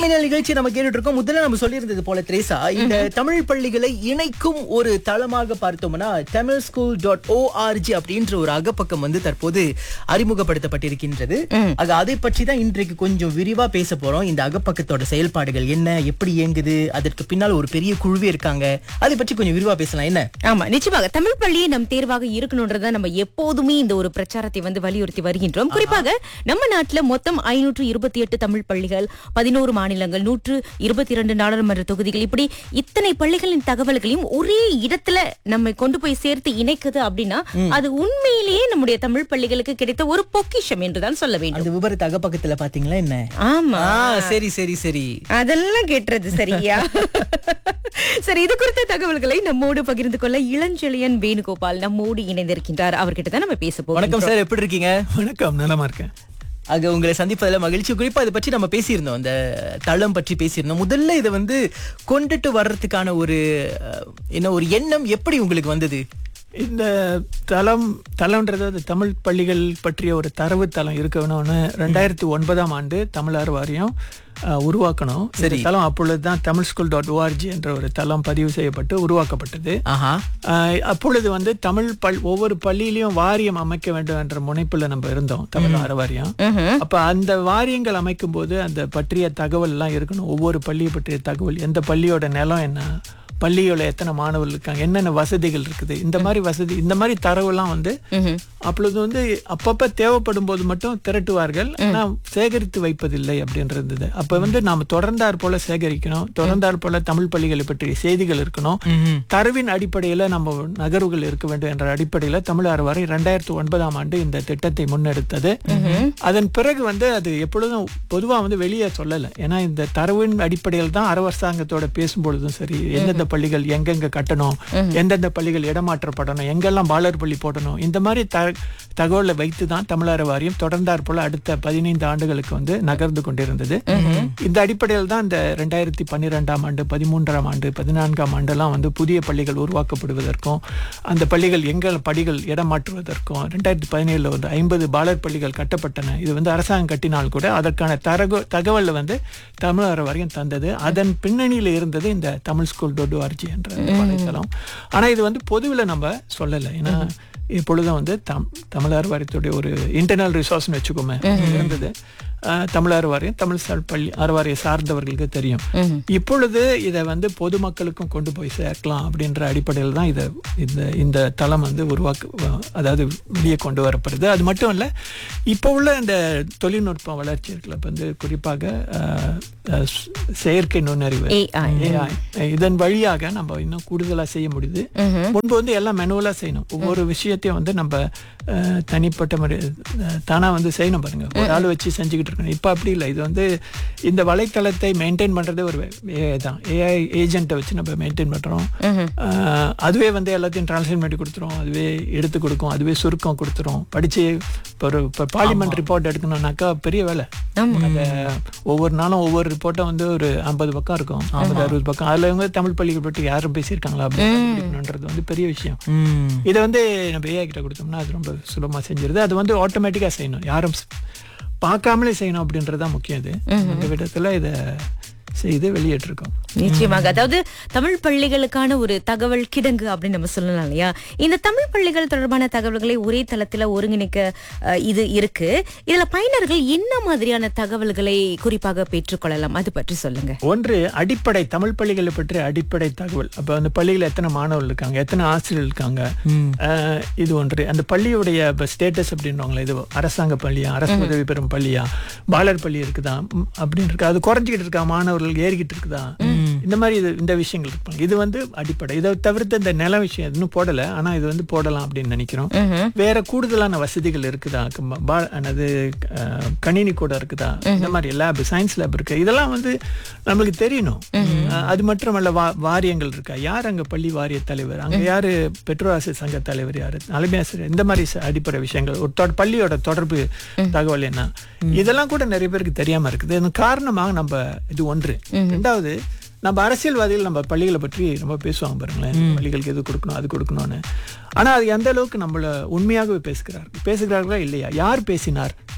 வணக்கம் நிகழ்ச்சி நம்ம கேட்டுட்டு இருக்கோம் முதல்ல நம்ம சொல்லியிருந்தது போல திரேசா இந்த தமிழ் பள்ளிகளை இணைக்கும் ஒரு தளமாக பார்த்தோம்னா தமிழ் ஸ்கூல் டாட் ஓஆர்ஜி அப்படின்ற ஒரு அகப்பக்கம் வந்து தற்போது அறிமுகப்படுத்தப்பட்டிருக்கின்றது ஆக அதை பற்றி தான் இன்றைக்கு கொஞ்சம் விரிவா பேச போறோம் இந்த அகப்பக்கத்தோட செயல்பாடுகள் என்ன எப்படி இயங்குது அதற்கு பின்னால் ஒரு பெரிய குழுவே இருக்காங்க அதை பற்றி கொஞ்சம் விரிவா பேசலாம் என்ன ஆமா நிச்சயமாக தமிழ் பள்ளியே நம் தேர்வாக இருக்கணும்ன்றத நம்ம எப்போதுமே இந்த ஒரு பிரச்சாரத்தை வந்து வலியுறுத்தி வருகின்றோம் குறிப்பாக நம்ம நாட்டுல மொத்தம் ஐநூற்று இருபத்தி எட்டு தமிழ் பள்ளிகள் பதினோரு மாநிலங்கள் நூற்று இருபத்தி இரண்டு நாடாளுமன்ற தொகுதிகள் இப்படி இத்தனை பள்ளிகளின் தகவல்களையும் ஒரே இடத்துல நம்ம கொண்டு போய் சேர்த்து இணைக்குது அப்படின்னா அது உண்மையிலேயே நம்முடைய தமிழ் பள்ளிகளுக்கு கிடைத்த ஒரு பொக்கிஷம் என்றுதான் சொல்ல வேண்டும் அந்த விபரத்து அகப்பக்கத்துல பாத்தீங்களா என்ன ஆமா ஆ சரி சரி சரி அதெல்லாம் கேட்டுறது சரியா சரி இது குறித்த தகவல்களை நம்மோடு பகிர்ந்து கொள்ள இளஞ்செழியன் வேணுகோபால் நம்மோடு இணைந்திருக்கின்றார் அவர்கிட்ட தான் நம்ம பேச போறோம் வணக்கம் சார் எப்படி இருக்கீங்க வணக்கம் நலமா இருக்கேன் ஆக உங்களை சந்திப்பதுல மகிழ்ச்சி குறிப்பா இதை பற்றி நம்ம பேசியிருந்தோம் அந்த தளம் பற்றி பேசியிருந்தோம் முதல்ல இதை வந்து கொண்டுட்டு வர்றதுக்கான ஒரு அஹ், என்ன ஒரு எண்ணம் எப்படி உங்களுக்கு வந்தது இந்த தளம் தளம்ன்றது அது தமிழ் பள்ளிகள் பற்றிய ஒரு தரவு தளம் இருக்கணும்னு ரெண்டாயிரத்தி ஒன்பதாம் ஆண்டு தமிழர் வாரியம் அஹ், உருவாக்கணும் இந்த தளம் அப்பொழுது தான் தமிழ் ஸ்கூல் டாட் ஓஆர்ஜி என்ற ஒரு தளம் பதிவு செய்யப்பட்டு உருவாக்கப்பட்டது ஆஹா அஹ், அப்பொழுது வந்து தமிழ் பல் ஒவ்வொரு பள்ளியிலையும் வாரியம் அமைக்க வேண்டும் என்ற முனைப்புல நம்ம இருந்தோம் தமிழ் அற வாரியம் அப்ப அந்த வாரியங்கள் அமைக்கும் போது அந்த பற்றிய தகவல் எல்லாம் இருக்கணும் ஒவ்வொரு பள்ளியை பற்றிய தகவல் எந்த பள்ளியோட நிலம் என்ன பள்ளியோட எத்தனை மாணவர்கள் இருக்காங்க என்னென்ன வசதிகள் இருக்குது இந்த மாதிரி வசதி இந்த மாதிரி தரவுலாம் வந்து அப்பொழுது வந்து அப்பப்ப தேவைப்படும் போது மட்டும் திரட்டுவார்கள் ஆனா சேகரித்து வைப்பதில்லை அப்படின்றது இருந்தது அப்ப வந்து நாம தொடர்ந்தாற் போல சேகரிக்கணும் தொடர்ந்தாற் போல தமிழ் பள்ளிகளை பற்றிய செய்திகள் இருக்கணும் தரவின் அடிப்படையில நம்ம நகர்வுகள் இருக்க வேண்டும் என்ற அடிப்படையில தமிழ் அறவாரி ரெண்டாயிரத்தி ஒன்பதாம் ஆண்டு இந்த திட்டத்தை முன்னெடுத்தது அதன் பிறகு வந்து அது எப்பொழுதும் பொதுவா வந்து வெளியே சொல்லல ஏன்னா இந்த தரவின் அடிப்படையில் தான் அரசாங்கத்தோட பேசும்பொழுதும் சரி எந்தெந்த பள்ளிகள் எங்கெங்க கட்டணும் எந்தெந்த பள்ளிகள் இடமாற்றப்படணும் எங்கெல்லாம் பாலர் பள்ளி போடணும் இந்த மாதிரி த தகவலை வைத்து தான் தமிழர் வாரியம் தொடர்ந்தாற் போல அடுத்த பதினைந்து ஆண்டுகளுக்கு வந்து நகர்ந்து கொண்டிருந்தது இந்த அடிப்படையில் தான் இந்த ரெண்டாயிரத்தி பன்னிரெண்டாம் ஆண்டு பதிமூன்றாம் ஆண்டு பதினான்காம் ஆண்டெல்லாம் வந்து புதிய பள்ளிகள் உருவாக்கப்படுவதற்கும் அந்த பள்ளிகள் எங்கள் படிகள் இடமாற்றுவதற்கும் ரெண்டாயிரத்தி பதினேழுல வந்து ஐம்பது பாலர் பள்ளிகள் கட்டப்பட்டன இது வந்து அரசாங்கம் கட்டினால் கூட அதற்கான தரகு தகவல் வந்து தமிழர் வரையும் தந்தது அதன் பின்னணியில் இருந்தது இந்த தமிழ் ஸ்கூல் டொட்டு ஆர்ஜி என்ற அந்த வலைத்தளம் ஆனா இது வந்து பொதுவில் நம்ம சொல்லலை ஏன்னா இப்பொழுதும் வந்து தம் தமிழர் வாரியத்துடைய ஒரு இன்டர்னல் ரிசோர்ஸ்னு வச்சுக்கோமே இருந்தது அஹ், தமிழர் வாரியம் தமிழ் சார் பள்ளி அறவாரிய சார்ந்தவர்களுக்கு தெரியும் இப்பொழுது இதை வந்து பொதுமக்களுக்கும் கொண்டு போய் சேர்க்கலாம் அப்படின்ற அடிப்படையில் தான் இதை இந்த இந்த தளம் வந்து உருவாக்க அதாவது வெளியே கொண்டு வரப்படுது அது மட்டும் இல்லை இப்போ உள்ள இந்த தொழில்நுட்ப வளர்ச்சி இருக்குல்ல இப்ப வந்து குறிப்பாக அஹ், அஹ், செயற்கை நுண்ணறிவு AI. AI. இதன் வழியாக நம்ம இன்னும் கூடுதலா செய்ய முடியுது முன்பு வந்து எல்லாம் மெனுவலா செய்யணும் ஒவ்வொரு விஷயத்தையும் வந்து நம்ம அஹ், தனிப்பட்ட முறை அஹ், தானா வந்து செய்யணும் பாருங்க ஒரு ஆள் வச்சு செஞ்சுக்கிட்டு இருக்கணும் இப்ப அப்படி இல்லை இது வந்து இந்த வலைத்தளத்தை மெயின்டைன் பண்றதே ஒரு ஏஐ தான் ஏஐ ஏஜென்ட்டை வச்சு நம்ம மெயின்டைன் பண்றோம் அஹ், அதுவே வந்து எல்லாத்தையும் டிரான்ஸ்லேட் பண்ணி கொடுத்துரும் அதுவே எடுத்து கொடுக்கும் அதுவே சுருக்கம் கொடுத்துரும் படிச்சு இப்போ ஒரு இப்போ பார்லிமெண்ட் ரிப்போர்ட் எடுக்கணும்னாக்கா பெரிய வேலை அந்த ஒவ்வொரு நாளும் ஒவ்வொரு ரிப்போர்ட்டும் வந்து ஒரு ஐம்பது பக்கம் இருக்கும் ஐம்பது அறுபது பக்கம் அதுல இவங்க தமிழ் பள்ளிகள் பற்றி யாரும் பேசியிருக்காங்களா அப்படின்னு கண்டுபிடிக்கணுன்றது வந்து பெரிய விஷயம் ம். இதை வந்து நம்ம ஏஐ கிட்ட கொடுத்தோம்னா அது ரொம்ப சுலபமா செஞ்சிருது அது வந்து ஆட்டோமேட்டிக்கா செய்யணும் யாரும் ஸ்- பார்க்காமலே செய்யணும் அப்படின்றது தான் முக்கியம் இது அந்த விதத்துல இதை செய்து வெளியிட்டிருக்கோம் நிச்சயமாக அதாவது தமிழ் பள்ளிகளுக்கான ஒரு தகவல் கிடங்கு அப்படின்னு நம்ம சொல்லலாம் இல்லையா இந்த தமிழ் பள்ளிகள் தொடர்பான தகவல்களை ஒரே தளத்துல ஒருங்கிணைக்க அஹ், இது இருக்கு இதுல பயனர்கள் என்ன மாதிரியான தகவல்களை குறிப்பாக பெற்றுக்கொள்ளலாம் அது பற்றி சொல்லுங்க ஒன்று அடிப்படை தமிழ் பள்ளிகளை பற்றி அடிப்படை தகவல் அப்ப அந்த பள்ளியில் எத்தனை மாணவர்கள் இருக்காங்க எத்தனை ஆசிரியர்கள் இருக்காங்க அஹ், இது ஒன்று அந்த பள்ளியுடைய ஸ்டேட்டஸ் அப்படின்வாங்களே இது அரசாங்க பள்ளியா அரசு உதவி பெறும் பள்ளியா பாலர் பள்ளி இருக்குதா ம், அப்படின்னு இருக்கு அது குறைஞ்சிக்கிட்டு இருக்கா மாணவர்கள் ஏறிக்கிட்டு இருக்குதா இந்த மாதிரி இது இந்த விஷயங்கள் இருப்பாங்க இது வந்து அடிப்படை இதை தவிர்த்து இந்த நில விஷயம் இன்னும் போடல ஆனா இது வந்து போடலாம் அப்படின்னு நினைக்கிறோம் வேற கூடுதலான வசதிகள் இருக்குதா க- பா- என்னது அஹ், கணினி கூட இருக்குதா இந்த மாதிரி லேப் சயின்ஸ் லேப் இருக்கு இதெல்லாம் வந்து நம்மளுக்கு தெரியணும் அஹ், அது மட்டுமல்ல வா வாரியங்கள் இருக்கா யார் அங்க பள்ளி வாரிய தலைவர் அங்க யாரு பெற்றோர் ஆசிரியர் சங்க தலைவர் யாரு தலைமை ஆசிரியர் இந்த மாதிரி ச- அடிப்படை விஷயங்கள் ஒரு தொட- பள்ளியோட தொடர்பு தகவல் என்ன இதெல்லாம் கூட நிறைய பேருக்கு தெரியாம இருக்குது இதன் காரணமாக நம்ம இது ஒன்று ரெண்டாவது நம்ம அரசியல்வாதிகள் நம்ம பள்ளிகளை பற்றி ரொம்ப பேசுவாங்க பாருங்களேன் பள்ளிகளுக்கு எது கொடுக்கணும் அது கொடுக்கணும்னு ஆனா அது எந்த அளவுக்கு நம்மள உண்மையாகவே பேசுகிறார்கள் பேசுகிறார்களா இல்லையா யார் பேசினார்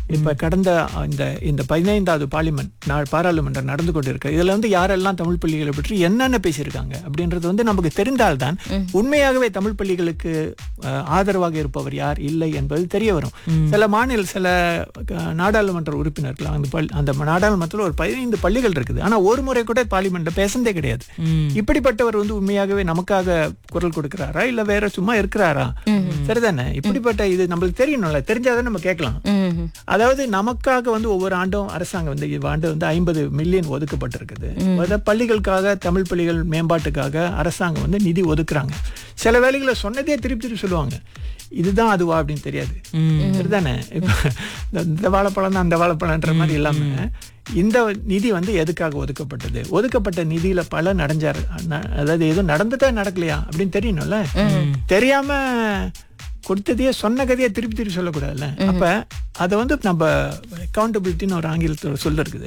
இப்ப கடந்த இந்த இந்த பதினைந்தாவது பார்லிமெண்ட் நா- பாராளுமன்றம் நடந்து கொண்டிருக்கு இதுல வந்து யாரெல்லாம் தமிழ் பள்ளிகளை பற்றி என்னென்ன பேசியிருக்காங்க அப்படின்றது வந்து நமக்கு தெரிந்தால்தான் உண்மையாகவே தமிழ் பள்ளிகளுக்கு அஹ், ஆதரவாக இருப்பவர் யார் இல்லை என்பது தெரிய வரும் சில மாநில சில அஹ், நாடாளுமன்ற உறுப்பினர்கள் அந்த பள்- அந்த நாடாளுமன்றத்தில் ஒரு பதினைந்து பள்ளிகள் இருக்குது ஆனா ஒரு முறை கூட பார்லிமெண்ட்ல பேசுனதே கிடையாது இப்படிப்பட்டவர் வந்து உண்மையாகவே நமக்காக குரல் கொடுக்கிறாரா இல்ல வேற சும்மா இருக்கிறாரா சரிதானே இப்படிப்பட்ட இது நம்மளுக்கு தெரியணும்ல தெரிஞ்சாதான் நம்ம கேட்கலாம் ம்ஹும். அதாவது நமக்காக வந்து ஒவ்வொரு ஆண்டும் அரசாங்கம் வந்து இவ்வாண்டு வந்து ஐம்பது மில்லியன் ஒதுக்கப்பட்டிருக்குது அதாவது பள்ளிகளுக்காக தமிழ் பள்ளிகள் மேம்பாட்டுக்காக அரசாங்கம் வந்து நிதி ஒதுக்குறாங்க சில வேலைகளை சொன்னதே திருப்பி திருப்பி சொல்லுவாங்க இதுதான் அதுவா அப்படின்னு தெரியாது சரிதானே இப்ப இந்த- இந்த வாழைப்பழம் தான் அந்த வாழைப்பழம்ன்ற மாதிரி இல்லாம இந்த நிதி வந்து எதுக்காக ஒதுக்கப்பட்டது ஒதுக்கப்பட்ட நிதியில பல நடஞ்சாரு ந- அதாவது எதுவும் நடந்துட்டா நடக்கலையா அப்படின்னு தெரியணும்ல தெரியாம கொடுத்ததையே சொன்ன கதையை திருப்பி திருப்பி சொல்லக்கூடாதுல்ல அப்ப அதை வந்து நம்ம அக்கௌண்டபிலிட்டின்னு ஒரு ஆங்கிலத்தில் சொல்ல இருக்குது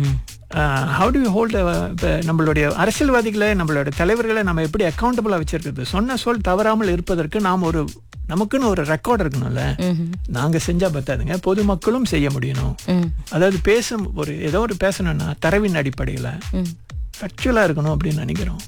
ஹவு டு ஹோல்ட் இப்போ நம்மளுடைய அரசியல்வாதிகளை நம்மளோட தலைவர்களை நம்ம எப்படி அக்கௌண்டபிளா வச்சிருக்கிறது சொன்ன சொல் தவறாமல் இருப்பதற்கு நாம் ஒரு நமக்குன்னு ஒரு ரெக்கார்ட் இருக்கணும்ல நாங்க செஞ்சா பத்தாதுங்க பொதுமக்களும் செய்ய முடியணும் அதாவது பேசும் ஒரு ஏதோ ஒரு பேசணும்னா தரவின் அடிப்படையில ஃபேக்சுவலா இருக்கணும் அப்படின்னு நினைக்கிறோம்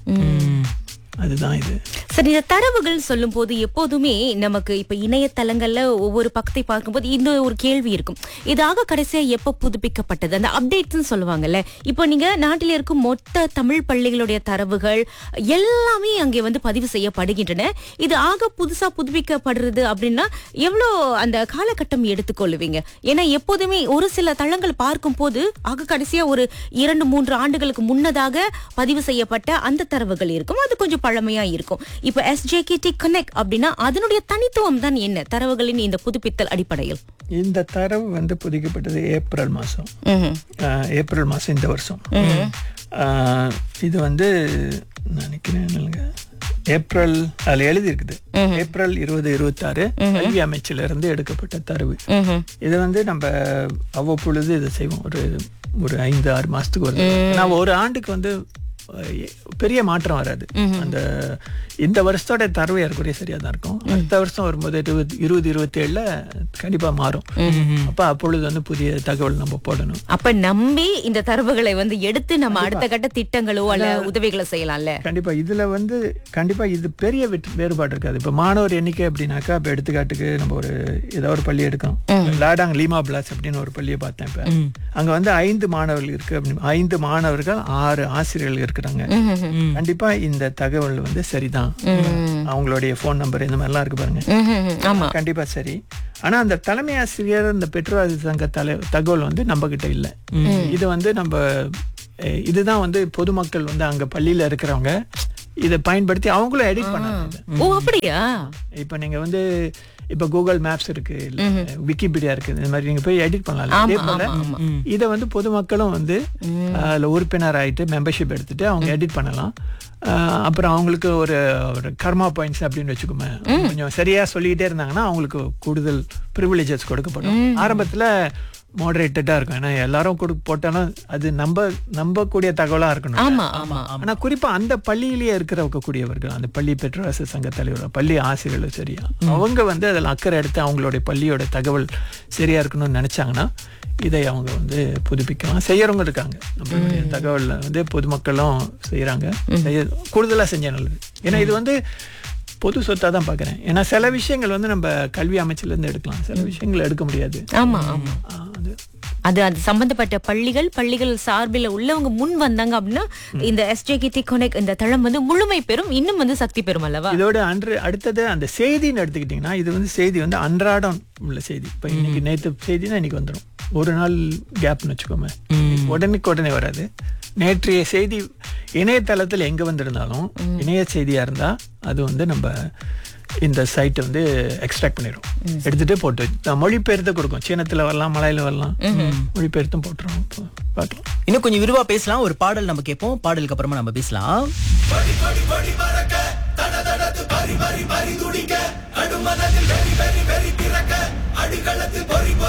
அதுதான் இது சரி இந்த தரவுகள் சொல்லும் போது எப்போதுமே நமக்கு இப்ப இணையதளங்கள்ல ஒவ்வொரு பக்கத்தை பார்க்கும்போது இந்த ஒரு கேள்வி இருக்கும் இதாக கடைசியா எப்ப புதுப்பிக்கப்பட்டது அந்த அப்டேட்ஸ் சொல்லுவாங்கல்ல இப்போ நீங்க நாட்டில் இருக்கும் மொத்த தமிழ் பள்ளிகளுடைய தரவுகள் எல்லாமே அங்கே வந்து பதிவு செய்யப்படுகின்றன இது ஆக புதுசா புதுப்பிக்கப்படுறது அப்படின்னா எவ்வளோ அந்த காலகட்டம் எடுத்துக்கொள்ளுவீங்க ஏன்னா எப்போதுமே ஒரு சில தளங்கள் பார்க்கும் போது ஆக கடைசியா ஒரு இரண்டு மூன்று ஆண்டுகளுக்கு முன்னதாக பதிவு செய்யப்பட்ட அந்த தரவுகள் இருக்கும் அது கொஞ்சம் பழமையா இருக்கும் இப்ப எஸ்ஜேகேடி கனெக்ட் அப்படின்னா அதனுடைய தனித்துவம் தான் என்ன தரவுகளின் இந்த புதுப்பித்தல் அடிப்படையில் இந்த தரவு வந்து புதுக்கப்பட்டது ஏப்ரல் மாசம் ம்ஹும். ஆஹ், ஏப்ரல் மாசம் இந்த வருஷம் ஆஹ், இது வந்து நான் நினைக்கிறேன் என்னங்க, ஏப்ரல் அதுல எழுதி இருக்குது ஏப்ரல் இருபது இருபத்தாறு கல்வி அமைச்சில இருந்து எடுக்கப்பட்ட தரவு ம்ஹும். இது வந்து நம்ம அவ்வப்பொழுது இதை செய்வோம் ஒரு ஒரு ஐந்து ஆறு மாசத்துக்கு ஒரு நான் ஒரு ஆண்டுக்கு வந்து அஹ், பெரிய மாற்றம் வராது அந்த இந்த வருஷத்தோட தரவு ஏறக்குறைய சரியா தான் இருக்கும் அடுத்த வருஷம் வரும்போது இருபது இருபது இருபத்தி ஏழுல கண்டிப்பா மாறும் அப்ப அப்பொழுது வந்து புதிய தகவல் நம்ம போடணும் அப்ப நம்பி இந்த தரவுகளை வந்து எடுத்து நம்ம அடுத்த கட்ட திட்டங்களோ அல்ல உதவிகளை செய்யலாம்ல கண்டிப்பா இதுல வந்து கண்டிப்பா இது பெரிய வெற்று- வேறுபாடு இருக்காது இப்ப மாணவர் எண்ணிக்கை அப்படின்னாக்கா இப்ப எடுத்துக்காட்டுக்கு நம்ம ஒரு ஏதோ ஒரு பள்ளி எடுக்கணும் லாடாங் லீமா பிளாஸ் அப்படின்னு ஒரு பள்ளியை பார்த்தேன் இப்ப அங்க வந்து ஐந்து மாணவர்கள் இருக்கு அப்படின்னு ஐந்து மாணவர்கள் ஆறு ஆசிரியர்கள் இருக்கிறாங்க கண்டிப்பா இந்த தகவல் வந்து சரிதான் அவங்களுடைய ஃபோன் நம்பர் இந்த மாதிரிலாம் இருக்கு பாருங்க ம்ஹும். ஆமா கண்டிப்பா சரி ஆனா அந்த தலைமை ஆசிரியர் இந்த பெற்றோர் சங்க தலை தகவல் வந்து நம்ம கிட்ட இல்ல இது வந்து நம்ம அஹ், இதுதான் வந்து பொதுமக்கள் வந்து அங்க பள்ளியில இருக்கிறவங்க இதை பயன்படுத்தி அவங்களும் எடிட் பண்ணாங்க ஓ அப்படியா இப்ப நீங்க வந்து இப்ப கூகுள் மேப்ஸ் இருக்கு இல்ல விக்கிபீடியா இருக்கு இந்த மாதிரி நீங்க போய் எடிட் பண்ணலாம் அதே போல இத வந்து பொதுமக்களும் வந்து அதுல உறுப்பினர் ஆயிட்டு மெம்பர்ஷிப் எடுத்துட்டு அவங்க எடிட் பண்ணலாம் ஆஹ் அப்புறம் அவங்களுக்கு ஒரு ஒரு கர்மா பாயிண்ட்ஸ் அப்படின்னு வச்சுக்கோமே கொஞ்சம் சரியா சொல்லிக்கிட்டே இருந்தாங்கன்னா அவங்களுக்கு கூடுதல் ப்ரிவிலேஜஸ் கொடுக்கப்படும் ஆரம்பத்துல மாடரேட்டடா இருக்கும் ஏன்னா எல்லாரும் கொடு போட்டாலும் அது நம்ப நம்பக்கூடிய தகவலா இருக்கணும் ஆமா ஆமா ஆனா குறிப்பா அந்த பள்ளியிலேயே இருக்கிறவங்க கூடியவர்கள் அந்த பள்ளி பெற்றோர் சங்க தலைவர் பள்ளி ஆசிரியர்கள் சரியா அவங்க வந்து அதில் அக்கறை எடுத்து அவங்களுடைய பள்ளியோட தகவல் சரியா இருக்கணும்னு நினைச்சாங்கன்னா இதை அவங்க வந்து புதுப்பிக்கலாம் செய்யறவங்க இருக்காங்க நம்மளுடைய தகவல்ல வந்து பொதுமக்களும் செய்யறாங்க செய்ய கூடுதலா செஞ்ச நல்லது ஏன்னா இது வந்து பொது சொத்தா தான் பாக்குறேன் ஏன்னா சில விஷயங்கள் வந்து நம்ம கல்வி அமைச்சில இருந்து எடுக்கலாம் சில விஷயங்கள் எடுக்க முடியாது ஆமா ஆமா ஆ, அது அது அது சம்பந்தப்பட்ட பள்ளிகள் பள்ளிகள் சார்பில் உள்ளவங்க முன் வந்தாங்க அப்படின்னா இந்த எஸ்ஜேகிடி கொனெக்ட் இந்த தளம் வந்து முழுமை பெறும் இன்னும் வந்து சக்தி பெறும் அல்லவா இதோட அன்று அடுத்தது அந்த செய்தின்னு எடுத்துக்கிட்டிங்கன்னா இது வந்து செய்தி வந்து அன்றாடம் உள்ள செய்தி இப்போ இன்னைக்கு நேற்று செய்தினா இன்னைக்கு வந்துடும் ஒரு நாள் கேப்னு வச்சுக்கோமே உடனுக்கு உடனே வராது நேற்றைய செய்தி இணையதளத்தில் எங்க வந்திருந்தாலும் இணைய செய்தியா இருந்தா அது வந்து நம்ம இந்த சைட்டை வந்து எக்ஸ்ட்ராக்ட் பண்ணிடும் எடுத்துட்டு போட்டு நான் மொழிபெயர்த்து கொடுக்கும் சீனத்துல வரலாம் மலையில வரலாம் மொழிபெயர்த்தும் போட்டுரும் இப்போ பார்க்கலாம் இன்னும் கொஞ்சம் விரிவா பேசலாம் ஒரு பாடல் நம்ம கேட்போம் பாடலுக்கு அப்புறமா நம்ம பேசலாம் அடிகளத்து பொறி பொறி